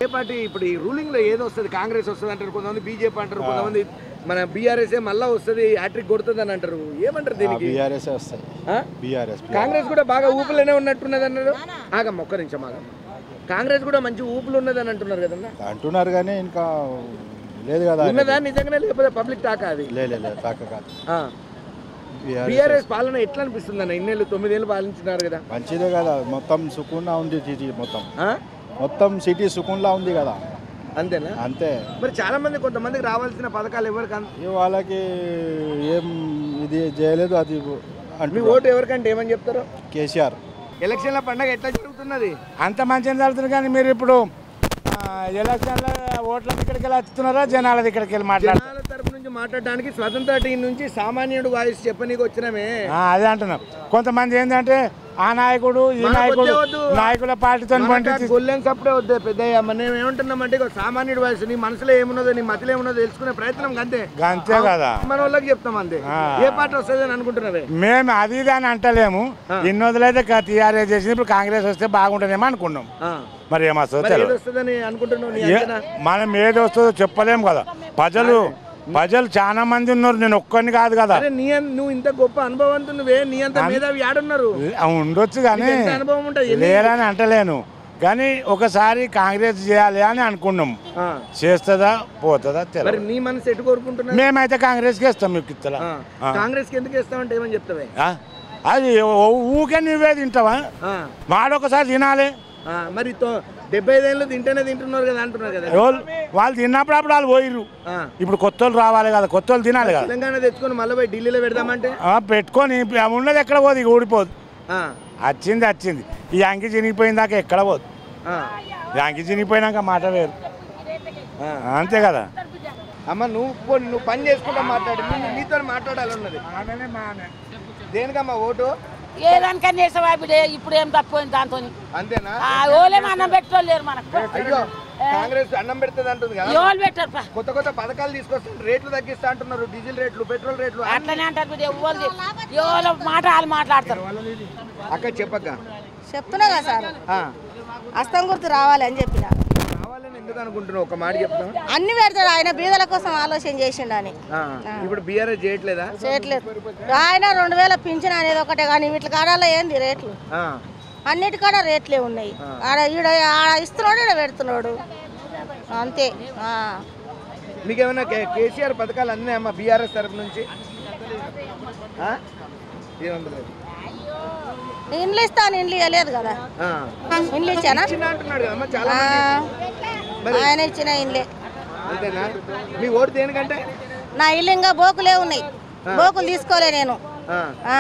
ఏ party ఇప్పుడు ఈ ruling లో ఏదో వస్తుంది కాంగ్రెస్ వస్తుంది అంటారు కొంతమంది బీజేపీ అంటారు కొంతమంది మన బీఆర్ఎస్ మళ్ళా వస్తుంది హ్యాట్రిక్ కొడుతుంది అని అంటారు ఏమంటారు దీనికి బీఆర్ఎస్ వస్తాయి ఆ? బీఆర్ఎస్ కాంగ్రెస్ కూడా బాగా ఊపులోనే ఉన్నట్టున్నది అన్నారు ఆగమ్మ ఒక్క నిమిషం ఆగమ్మ కాంగ్రెస్ కూడా మంచి ఊపులు ఉన్నది అని అంటున్నారు కదన్నా అంటున్నారు కానీ ఇంకా లేదు కదా ఉన్నదా నిజంగానే లేకపోతే పబ్లిక్ టాకా అది లే లే, లే తాక కాదు బీఆర్ఎస్ బీఆర్ఎస్ పాలన ఎట్లా అనిపిస్తుంది అన్న ఇన్నేళ్ళు తొమ్మిదేళ్ళు పాలించినారు కదా మంచిదే కదా మొత్తం సుకూన్లా ఉంది సిటీ మొత్తం ఆ? మొత్తం సిటీ సుకూన్లా ఉంది కదా అంతేనా అంతే మరి చాలా మంది కొంతమందికి రావాల్సిన పథకాలు ఎవరికి అంద- ఇక వాళ్ళకి ఏం ఇది చేయలేదు అది మీ అంటే ఓటు ఎవరికంటే ఏమని చెప్తారు కేసీఆర్ ఎలక్షన్ల పండగ ఎట్లా జరుగుతున్నది అంత మంచిగా జరుగుతుంది కానీ మీరు ఇప్పుడు ఆ, ఎలక్షన్ల ఓట్ల ఇక్కడికి వెళ్ళి వస్తున్నారా జనాల ఇక్కడికి వెళ్ళి మాట్లాడుతున్నారు జనాల తరపు నుంచి మాట్లాడడానికి స్వతంత్ర టీం నుంచి సామాన్యుడు వాయిస్ చెప్పనీకి వచ్చినామే అదే అంటున్నాం కొంతమంది ఏంటంటే ఆ నాయకుడు ఈ మనకు నాయకుడు వద్దే వద్దు. నాయకుల పార్టీతో పంపించి గొల్లెన్ సప్పుడే వద్దే పెద్దయ్య మనం ఏమంటున్నామంటే ఇక సామాన్యుడు వయసు నీ మనసులో ఏమున్నదో నీ మతిలో ఏమున్నదో తెలుసుకునే ప్రయత్నం అంతే అంతే కదా మన వాళ్ళకి చెప్తాం అంతే ఆ. ఏ పార్టీ వస్తుంది అని అనుకుంటున్నావే మేము అది ఇది అని అంటలేము ఇన్ని రోజులైతే టీఆర్ఎస్ చేసింది ఇప్పుడు కాంగ్రెస్ వస్తే బాగుంటుందేమో అనుకున్నాం ఆ. మరి ఏమొస్తుందో మరి ఏది తెలియదు వస్తుందని అనుకుంటున్నావు నీ ఏ- అంచనా? మనం ఏది వస్తుందో చెప్పలేము కదా ప్రజలు ప్రజలు చాలా మంది ఉన్నారు నేను ఒక్కరిని కాదు కదా అరే నీ అన్- నువ్వు ఇంత గొప్ప అనుభవంతు నువ్వే నీ అంత మేధావి యాడున్నారు ఆ, ఉండొచ్చు కానీ నీకు ఎంత అనుభవం ఉంటుంది ఎన్ని- లేరని అంటలేను కానీ ఒకసారి కాంగ్రెస్ చేయాలి అని అనుకున్నాం ఆ. చేస్తుందా పోతుందా మరి తెలియదు నీ మనసు ఎటు కోరుకుంటున్నా మేమైతే కాంగ్రెస్కి ఇస్తాం మీకు ఇత్తలా కాంగ్రెస్ కి ఎందుకు ఇస్తామంటే ఏమని చెప్తావే ఆ? అది ఊ- ఊకే నువ్వే తింటావా ఆ. వాడొకసారి తినాలి ఆ, మరి తో- డెబ్బై ఐదేళ్ళు తింటేనే తింటున్నారు కదా అంటున్నారు కదా ఎవరు వాళ్ళు తిన్నప్పుడు అప్పుడు వాళ్ళు పోయిర్రు ఆ. ఇప్పుడు కొత్త వాళ్ళు రావాలి కదా కొత్త వాళ్ళు తినాలి కదా తెలంగాణ తెచ్చుకొని మళ్ళీ పోయి ఢిల్లీలో పెడదామంటే ఆ, పెట్టుకొని ఇప్పుడు ఆ ఉన్నది ఎక్కడ పోదు ఇక ఊడిపోదు ఆ. వచ్చింది వచ్చింది ఈ అంకి చినిగిపోయిన దాకా ఎక్కడ పోదు ఆ. ఈ అంకి చినిగిపోయినాక మాట వేరు ఆ. అంతే కదా అమ్మ నువ్వు పో నువ్వు పని చేసుకుంటా మాట్లాడు నీ- నీతో మాట్లాడాలన్నది దేనికమ్మా ఓటు ఏదానికన్నా చేసావా బిడ్డ ఇప్పుడు ఏం తప్పిపోయింది దాంతో అంతేనా ఓలేం అన్నం పెట్టుకోలేరు మనకు అయ్యో కాంగ్రెస్ అన్నం పెడుతుంది అంటుంది కదా ఎవరు పెట్టారు పా. కొత్త కొత్త పథకాలు తీసుకొస్తారు రేట్లు తగ్గిస్తా అంటున్నారు డీజిల్ రేట్లు పెట్రోల్ రేట్లు అట్లనే అంటారు బిడ్డ ఎవరు ఎవరు మాట వాళ్ళు మాట్లాడతారు అక్క చెప్పక్క చెప్తున్నా కదా సార్ ఆ. అస్తం గుర్తు రావాలి అని చెప్పిన కావాలని ఎందుకు అనుకుంటున్నావు ఒక మాట చెప్తాం అన్ని పెడతాడు ఆయన బీదల కోసం ఆలోచన చేసిండని ఇప్పుడు బీఆర్ఎస్ చేయట్లేదా చేయట్లేదు ఆయన రెండు వేల పింఛన్ అనేది ఒకటే కానీ వీటి కాడాలో ఏంది రేట్లు ఆ. అన్నిటికాడ రేట్లే ఉన్నాయి ఆడ ఈడ ఆడ ఇస్తున్నాడు ఈడ పెడుతున్నాడు అంతే ఆ. మీకేమైనా కే- కేసీఆర్ పథకాలు అందినాయమ్మా బీఆర్ఎస్ తరఫు నుంచి ఆ? ఏమంటలేదు ఇండ్లు ఇస్తాను ఇండ్లు ఇవ్వలేదు కదా ఆ. ఇండ్లు ఇచ్చానా చిన్న అంటున్నాడు కదమ్మా చాలా ఆ. మంది. ఆయన ఇచ్చిన ఇండ్లే అంతేనా మీ ఓటు దేనికంటే నా ఇల్లు ఇంకా బోకులే ఉన్నాయి బోకులు తీసుకోలే నేను ఆ. ఆ.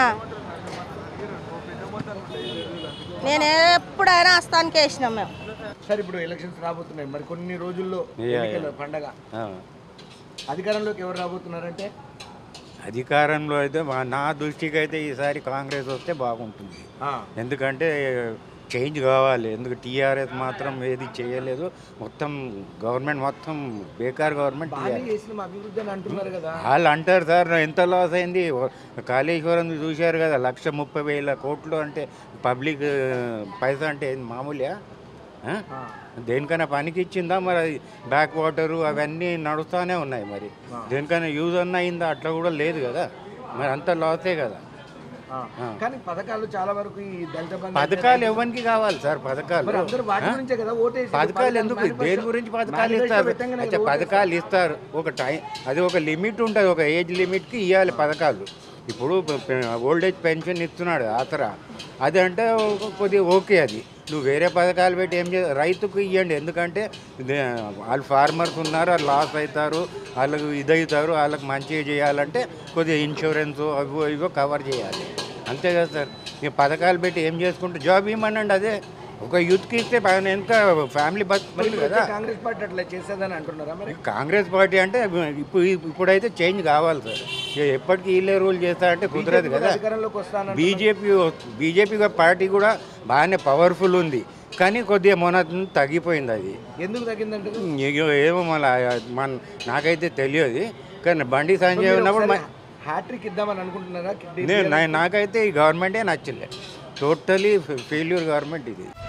నేను ఎప్పుడైనా అస్తానికే వేసినాం మేము సరే ఇప్పుడు ఎలక్షన్స్ రాబోతున్నాయి మరి కొన్ని రోజుల్లో ఎన్నికల పండగ అధికారంలోకి ఎవరు రాబోతున్నారంటే అధికారంలో అయితే మా- నా దృష్టికి అయితే ఈసారి కాంగ్రెస్ వస్తే బాగుంటుంది ఆ. ఎందుకంటే చేంజ్ కావాలి ఎందుకు టీఆర్ఎస్ మాత్రం ఏది చేయలేదు మొత్తం గవర్నమెంట్ మొత్తం బేకార్ గవర్నమెంట్ బాగానే టీఆర్ఎస్ చేసిన అభివృద్ధి అని అంటున్నారు కదా వాళ్ళు అంటారు సార్ ఎంత లాస్ అయింది ఓ- కాళేశ్వరం చూశారు కదా లక్ష ముప్పై వేల కోట్లు అంటే పబ్లిక్ పైసా అంటే ఏంది మామూలుగా ఆ? దేనికైనా పనికి ఇచ్చిందా మరి అది బ్యాక్ వాటరు అవన్నీ నడుస్తూనే ఉన్నాయి మరి దేనికైనా యూజ్ అన్న అయిందా అట్లా కూడా లేదు కదా మరి అంత లాసే కదా ఆ. ఆ. కానీ పథకాలు చాలా వరకు ఈ దళిత బంధు పథకాలు ఎవరికి కావాలి సార్ మరి పథకాలు అందరూ వాటి ఆ? గురించే కదా ఓటేసి పథకాలు ఎందుకు దేని గురించి పథకాలు ఇస్తారు అయితే పథకాలు ఇస్తారు ఒక టైం అది ఒక లిమిట్ ఉంటుంది ఒక ఏజ్ లిమిట్కి ఇవ్వాలి పథకాలు ఇప్పుడు ఓల్డ్ ఏజ్ పెన్షన్ ఇస్తున్నాడు ఆసరా అది అంటే ఒక- కొద్దిగా ఓకే అది నువ్వు వేరే పథకాలు పెట్టి ఏం చే రైతుకు ఇవ్వండి ఎందుకంటే ఇదే వాళ్ళు ఫార్మర్స్ ఉన్నారు వాళ్ళు లాస్ అవుతారు వాళ్ళకు ఇదవుతారు వాళ్ళకి మంచిగా చేయాలంటే కొద్దిగా ఇన్సూరెన్స్ అవి ఇవో కవర్ చేయాలి అంతే కదా సార్ ఇక పథకాలు పెట్టి ఏం చేసుకుంటే జాబ్ ఇవ్వమనండి అదే ఒక యూత్కి ఇస్తే పైన ఎంత ఫ్యామిలీ బతుకుతుంది కదా కాంగ్రెస్ పార్టీ అట్లా చేసేదని అంటున్నారా మరి కాంగ్రెస్ పార్టీ అంటే ఇప్పుడు ఇప్పుడైతే చేంజ్ కావాలి సార్ ఇక ఎప్పటికీ వీళ్ళే రూల్ చేస్తారంటే కుదరదు కూడా కదా అధికారంలోకి వస్తానంటున్నారు. బీజేపీ బీజేపీ పార్టీ కూడా బాగానే పవర్ఫుల్ ఉంది కానీ కొద్దిగా మొన్న తగ్గిపోయింది అది ఎందుకు తగ్గిందంటే ఇగో ఏమో మళ్ళీ మన నాకైతే తెలియదు కానీ బండి సంజయ్ ఉన్నప్పుడు మ- హ్యాట్రిక్ ఇద్దామని అనుకుంటున్నారా నేను నా- నాకైతే ఈ గవర్నమెంటే నచ్చలే టోటలీ ఫెయిల్యూర్ గవర్నమెంట్ ఇది